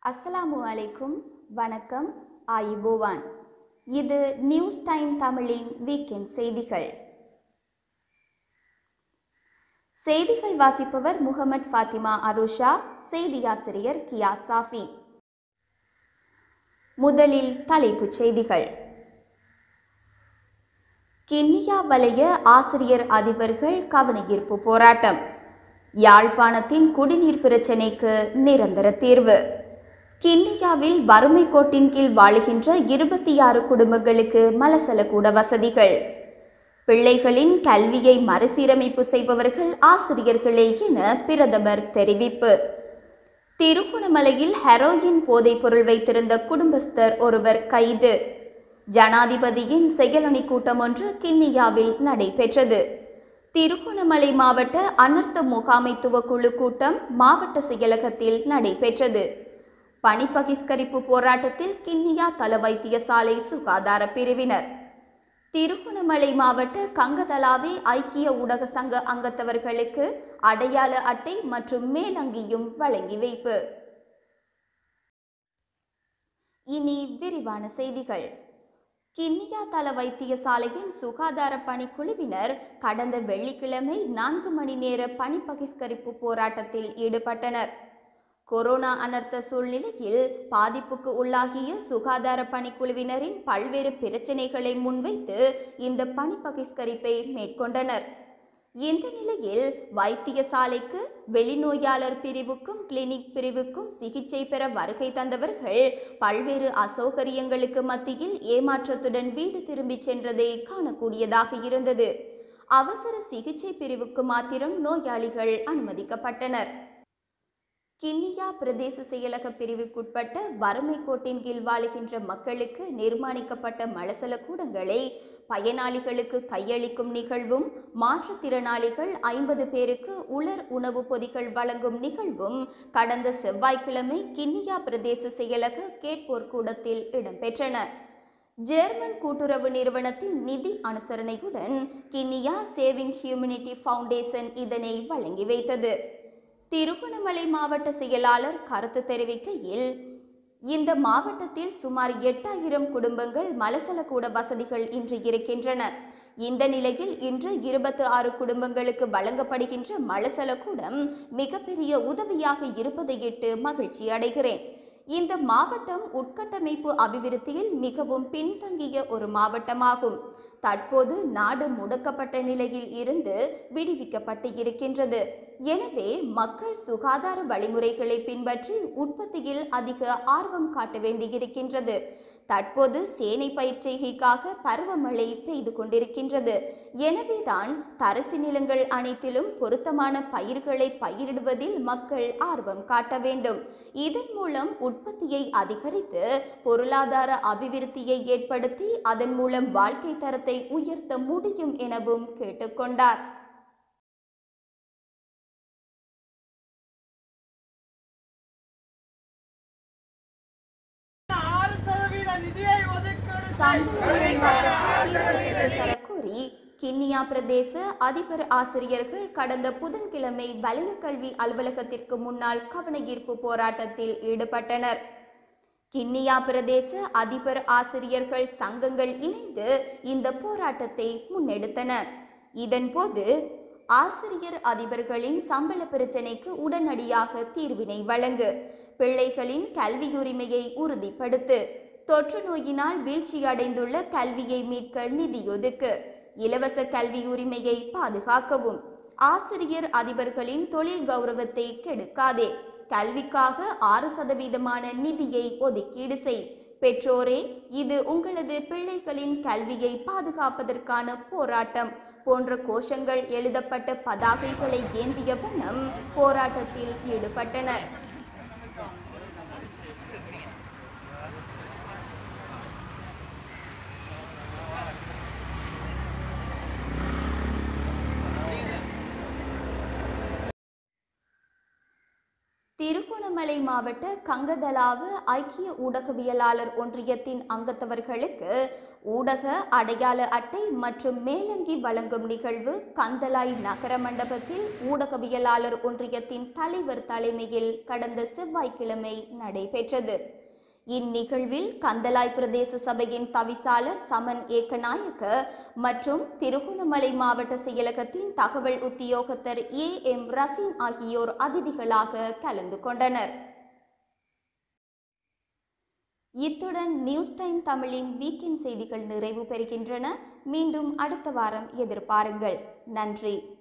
அஸ்ஸலாமு அலைக்கும் வணக்கம் ஆயிபோவான் இது நியூஸ் டைம் தமிழின் வீக்கெண்ட் செய்திகள் செய்திகள் வாசிப்பவர் முகமது ஃபாத்திமா அருஷா செய்தியாசிரியர் கியா சாஃபி முதலில் தலைப்புச் செய்திகள் கிண்ணியா வலய ஆசிரியர் அதிபர்கள் கவனஈர்ப்பு போராட்டம் யாழ்ப்பாணத்தின் குடிநீர் பிரச்சினைக்கு நிரந்தர தீர்வு கிண்ணியாவில் வறுமை கோட்டின் கீழ் வாழுகின்ற இருபத்தி ஆறு குடும்பங்களுக்கு மலசலக்கூட வசதிகள் பிள்ளைகளின் கல்வியை மறுசீரமைப்பு செய்பவர்கள் ஆசிரியர்களே என பிரதமர் தெரிவிப்பு திருகோணமலையில் ஹெரோயின் போதைப்பொருள் வைத்திருந்த குடும்பஸ்தர் ஒருவர் கைது ஜனாதிபதியின் செயலணி கூட்டம் ஒன்று கிண்ணியாவில் நடைபெற்றது திருகோணமலை மாவட்ட அனர்த்த முகாமைத்துவ குழு கூட்டம் மாவட்ட செயலகத்தில் நடைபெற்றது பணி பகிஷ்கரிப்பு போராட்டத்தில் கிண்ணியா தல வைத்தியசாலை சுகாதார பிரிவினர் திருகோணமலை மாவட்ட கங்கதலாவே ஐக்கிய ஊடக சங்க அங்கத்தவர்களுக்கு அடையாள அட்டை மற்றும் மேலங்கியும் வழங்கி வைப்பு இனி விரிவான செய்திகள் கிண்ணியா தல வைத்தியசாலையின் சுகாதார பணிக்குழுவினர் கடந்த வெள்ளிக்கிழமை நான்கு மணி நேர பணி பகிஷ்கரிப்பு போராட்டத்தில் ஈடுபட்டனர் கொரோனா அனர்த்த சூழ்நிலையில் பாதிப்புக்கு உள்ளாகிய சுகாதார பணிக்குழுவினரின் பல்வேறு பிரச்சினைகளை முன்வைத்து இந்த பணி பகிஷ்கரிப்பை மேற்கொண்டனர் இந்த நிலையில் வைத்தியசாலைக்கு வெளிநோயாளர் பிரிவுக்கும் கிளினிக் பிரிவுக்கும் சிகிச்சை பெற வருகை தந்தவர்கள் பல்வேறு அசௌகரியங்களுக்கு மத்தியில் ஏமாற்றத்துடன் வீடு திரும்பிச் சென்றதை காணக்கூடியதாக இருந்தது அவசர சிகிச்சை பிரிவுக்கு மாத்திரம் நோயாளிகள் அனுமதிக்கப்பட்டனர் கிண்ணியா பிரதேச செயலக பிரிவுக்குட்பட்ட வறுமை கோட்டின் கீழ் வாழுகின்ற மக்களுக்கு நிர்மாணிக்கப்பட்ட மலசல கூடங்களை பயனாளிகளுக்கு கையளிக்கும் நிகழ்வும் மாற்றுத்திறனாளிகள் ஐம்பது பேருக்கு உலர் உணவு பொதிகள் வழங்கும் நிகழ்வும் கடந்த செவ்வாய்க்கிழமை கிண்ணியா பிரதேச செயலக கேட்போர் கூடத்தில் இடம்பெற்றன ஜெர்மன் கூட்டுறவு நிறுவனத்தின் நிதி அனுசரணையுடன் கிண்ணியா சேவிங் ஹியூமனிட்டி ஃபவுண்டேஷன் இதனை வழங்கி வைத்தது திருகோணமலை மாவட்ட செயலாளர் கருத்து தெரிவிக்கையில் இந்த மாவட்டத்தில் சுமார் எட்டாயிரம் குடும்பங்கள் மலசல கூட வசதிகள் இன்று இருக்கின்றன இந்த நிலையில் இன்று இருபத்தி ஆறு குடும்பங்களுக்கு வழங்கப்படுகின்ற மலசல கூடம் மிகப்பெரிய உதவியாக இருப்பதையிட்டு மகிழ்ச்சி அடைகிறேன் இந்த மாவட்டம் உட்கட்டமைப்பு அபிவிருத்தியில் மிகவும் பின்தங்கிய ஒரு மாவட்டமாகும் தற்போது நாடு முடக்கப்பட்ட நிலையில் இருந்து விடுவிக்கப்பட்டு இருக்கின்றது எனவே மக்கள் சுகாதார வழிமுறைகளை பின்பற்றி உற்பத்தியில் அதிக ஆர்வம் காட்ட வேண்டியிருக்கின்றது தற்போது சேனை பயிற்சிகைக்காக பருவமழை பெய்து கொண்டிருக்கின்றது எனவேதான் தரிசு நிலங்கள் அனைத்திலும் பொருத்தமான பயிர்களை பயிரிடுவதில் மக்கள் ஆர்வம் காட்ட வேண்டும் இதன் மூலம் உற்பத்தியை அதிகரித்து பொருளாதார அபிவிருத்தியை ஏற்படுத்தி அதன் மூலம் வாழ்க்கை தரத்தை உயர்த்த முடியும் எனவும் கேட்டுக்கொண்டார் ஆறு சதவீத நிதியை ஒதுக்கீடு தரக்கூறி கிண்ணியா பிரதேச அதிபர் ஆசிரியர்கள் கடந்த புதன்கிழமை வலய கல்வி அலுவலகத்திற்கு முன்னால் கவனஈர்ப்பு போராட்டத்தில் ஈடுபட்டனர் கிண்ணியா பிரதேச அதிபர் ஆசிரியர்கள் சங்கங்கள் இணைந்து இந்த போராட்டத்தை முன்னெடுத்தன இதன்போது ஆசிரியர் அதிபர்களின் சம்பள பிரச்சினைக்கு உடனடியாக தீர்வினை வழங்கு பிள்ளைகளின் கல்வியுரிமையை உறுதிப்படுத்து தொற்று நோயினால் வீழ்ச்சியடைந்துள்ள கல்வியை மீட்க நிதியொதுக்கு இலவச கல்வி உரிமையை பாதுகாக்கவும் ஆசிரியர் அதிபர்களின் தொழில் கௌரவத்தை கெடுக்காதே கல்விக்காக ஆறு சதவீதமான நிதியை ஒதுக்கீடு செய் பெற்றோரே இது உங்களது பிள்ளைகளின் கல்வியை பாதுகாப்பதற்கான போராட்டம் போன்ற கோஷங்கள் எழுதப்பட்ட பதாகைகளை ஏந்திய வண்ணம் போராட்டத்தில் ஈடுபட்டனர் திருகோணமலை மாவட்ட கங்கதலாவு ஐக்கிய ஊடகவியலாளர் ஒன்றியத்தின் அங்கத்தவர்களுக்கு ஊடக அடையாள அட்டை மற்றும் மேலங்கி வழங்கும் நிகழ்வு கந்தலாய் நகர மண்டபத்தில் ஊடகவியலாளர் ஒன்றியத்தின் தலைவர் தலைமையில் கடந்த செவ்வாய்க்கிழமை நடைபெற்றது இந்நிகழ்வில் கந்தலாய் பிரதேச சபையின் தவிசாளர் சமன் ஏக்கநாயக்க மற்றும் திருகோணமலை மாவட்ட செயலகத்தின் தகவல் உத்தியோகத்தர் ஏ எம் ரசீன் ஆகியோர் அதிதிகளாக கலந்து கொண்டனர் இத்துடன் நியூஸ் டைம் தமிழின் வீக்கெண்ட் செய்திகள் நிறைவு பெறுகின்றன மீண்டும் அடுத்த வாரம் எதிர்பாருங்கள் நன்றி